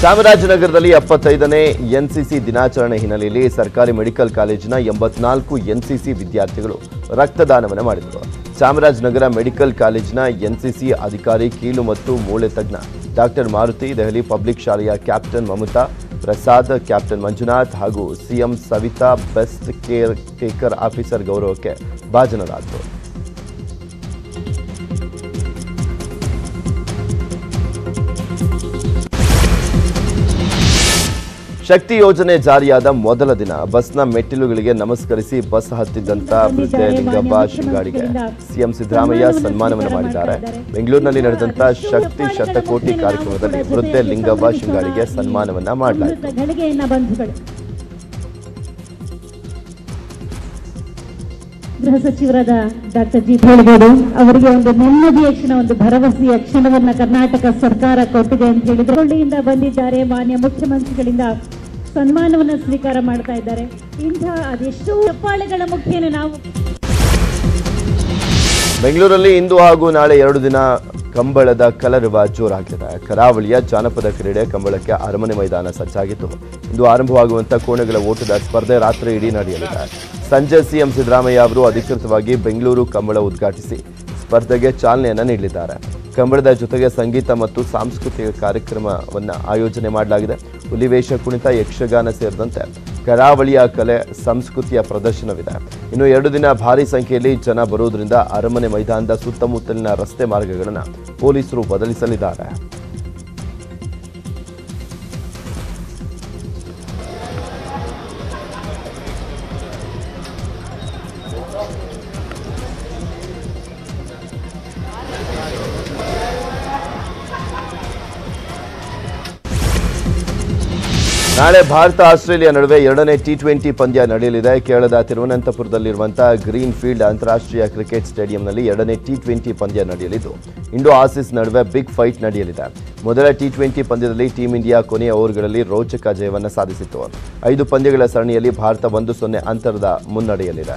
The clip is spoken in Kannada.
ಚಾಮರಾಜನಗರದಲ್ಲಿ ಎಪ್ಪತ್ತೈದನೇ ಎನ್ಸಿಸಿ ದಿನಾಚರಣೆ ಹಿನ್ನೆಲೆಯಲ್ಲಿ ಸರ್ಕಾರಿ ಮೆಡಿಕಲ್ ಕಾಲೇಜಿನ ಎಂಬತ್ನಾಲ್ಕು ಎನ್ಸಿಸಿ ವಿದ್ಯಾರ್ಥಿಗಳು ರಕ್ತದಾನವನ್ನು ಮಾಡಿದರು ಚಾಮರಾಜನಗರ ಮೆಡಿಕಲ್ ಕಾಲೇಜಿನ ಎನ್ಸಿಸಿ ಅಧಿಕಾರಿ ಕೀಲು ಮತ್ತು ಮೂಳೆ ತಜ್ಞ ಡಾಕ್ಟರ್ ಮಾರುತಿ ದೆಹಲಿ ಪಬ್ಲಿಕ್ ಶಾಲೆಯ ಕ್ಯಾಪ್ಟನ್ ಮಮತಾ ಪ್ರಸಾದ್ ಕ್ಯಾಪ್ಟನ್ ಮಂಜುನಾಥ್ ಹಾಗೂ CM Savita best caretaker officer ಗೌರವಕ್ಕೆ ಭಾಜನರಾದರು ಶಕ್ತಿ ಯೋಜನೆ ಜಾರಿಯಾದ ಮೊದಲ ದಿನ ಬಸ್ನ ಮೆಟ್ಟಿಲುಗಳಿಗೆ ನಮಸ್ಕರಿಸಿ ಬಸ್ ಹತ್ತಿದ್ದಂತ ವೃದ್ಧೆ ಲಿಂಗಪ್ಪ ಶಿಂಗಾಡಿಗೆ ಸಿಎಂ ಸಿದ್ದರಾಮಯ್ಯ ಸನ್ಮಾನವನ್ನು ಮಾಡಿದ್ದಾರೆ ಬೆಂಗಳೂರಿನಲ್ಲಿ ನಡೆದಂತ ಶಕ್ತಿ ಶತಕೋಟಿ ಕಾರ್ಯಕ್ರಮದಲ್ಲಿ ವೃದ್ಧೆ ಲಿಂಗವ್ವ ಶಿಂಗಾಡಿಗೆ ಸನ್ಮಾನವನ್ನ ಮಾಡಲಾಯಿತು ಗಳಿಗೆಯನ್ನ ಬಂಧುಗಳು ಗೃಹ ಸಚಿವರಾದ ಡಾಕ್ಟರ್ ಜಿ ಹೇಳ್ಬೋದು ಅವರಿಗೆ ಒಂದು ನೆಮ್ಮದಿಯ ಕ್ಷಣ ಒಂದು ಭರವಸೆಯ ಕ್ಷಣವನ್ನ ಕರ್ನಾಟಕ ಸರ್ಕಾರ ಕೊಟ್ಟಿದೆ ಅಂತ ಹೇಳಿದ್ರೆ ಕೊಳ್ಳಿಯಿಂದ ಬಂದಿದ್ದಾರೆ ಮಾನ್ಯ ಮುಖ್ಯಮಂತ್ರಿಗಳಿಂದ ಸನ್ಮಾನವನ್ನ ಸ್ವೀಕಾರ ಮಾಡ್ತಾ ಇದ್ದಾರೆ ಇಂಥ ಅದೆಷ್ಟೋ ಚಪ್ಪಾಳೆಗಳ ಮುಖೇನ ನಾವು ಬೆಂಗಳೂರಲ್ಲಿ ಇಂದು ಹಾಗೂ ನಾಳೆ ಎರಡು ದಿನ ಕಂಬಳದ ಕಲರವ ಜೋರಾಗಿದೆ ಕರಾವಳಿಯ ಜಾನಪದ ಕ್ರೀಡೆ ಕಂಬಳಕ್ಕೆ ಅರಮನೆ ಮೈದಾನ ಸಜ್ಜಾಗಿತ್ತು ಇಂದು ಆರಂಭವಾಗುವಂತ ಕೋಣೆಗಳ ಓಟದ ಸ್ಪರ್ಧೆ ರಾತ್ರಿ ಇಡೀ ನಡೆಯಲಿದೆ ಸಂಜೆ ಸಿಎಂ ಸಿದ್ದರಾಮಯ್ಯ ಅವರು ಅಧಿಕೃತವಾಗಿ ಬೆಂಗಳೂರು ಕಂಬಳ ಉದ್ಘಾಟಿಸಿ ಸ್ಪರ್ಧೆಗೆ ಚಾಲನೆಯನ್ನ ನೀಡಲಿದ್ದಾರೆ ಕಂಬಳದ ಜೊತೆಗೆ ಸಂಗೀತ ಮತ್ತು ಸಾಂಸ್ಕೃತಿಕ ಕಾರ್ಯಕ್ರಮವನ್ನು ಆಯೋಜನೆ ಮಾಡಲಾಗಿದೆ ಹುಲಿವೇಷ ಕುಣಿತ ಯಕ್ಷಗಾನ ಸೇರಿದಂತೆ ಕರಾವಳಿಯ ಕಲೆ ಸಂಸ್ಕೃತಿಯ ಪ್ರದರ್ಶನವಿದೆ ಇನ್ನು ಎರಡು ದಿನ ಭಾರಿ ಸಂಖ್ಯೆಯಲ್ಲಿ ಜನ ಬರುವುದರಿಂದ ಅರಮನೆ ಮೈದಾನದ ಸುತ್ತಮುತ್ತಲಿನ ರಸ್ತೆ ಮಾರ್ಗಗಳನ್ನು ಪೊಲೀಸರು ಬದಲಿಸಲಿದ್ದಾರೆ ನಾಳೆ ಭಾರತ ಆಸ್ಟ್ರೇಲಿಯಾ ನಡುವೆ ಎರಡನೇ ಟಿ ಟ್ವೆಂಟಿ ಪಂದ್ಯ ನಡೆಯಲಿದೆ ಕೇರಳದ ತಿರುವನಂತಪುರದಲ್ಲಿರುವಂತಹ ಗ್ರೀನ್ ಫೀಲ್ಡ್ ಅಂತಾರಾಷ್ಟ್ರೀಯ ಕ್ರಿಕೆಟ್ ಸ್ಟೇಡಿಯಂನಲ್ಲಿ ಎರಡನೇ ಟಿ ಟ್ವೆಂಟಿ ಪಂದ್ಯ ನಡೆಯಲಿದ್ದು ಇಂಡೋ ಆಸೀಸ್ ನಡುವೆ ಬಿಗ್ ಫೈಟ್ ನಡೆಯಲಿದೆ ಮೊದಲ ಟಿ ಟ್ವೆಂಟಿ ಪಂದ್ಯದಲ್ಲಿ ಟೀಂ ಇಂಡಿಯಾ ಕೊನೆಯ ಓವರ್ಗಳಲ್ಲಿ ರೋಚಕ ಜಯವನ್ನು ಸಾಧಿಸಿತ್ತು ಐದು ಪಂದ್ಯಗಳ ಸರಣಿಯಲ್ಲಿ ಭಾರತ ಒಂದು ಸೊನ್ನೆ ಅಂತರದ ಮುನ್ನಡೆಯಲಿದೆ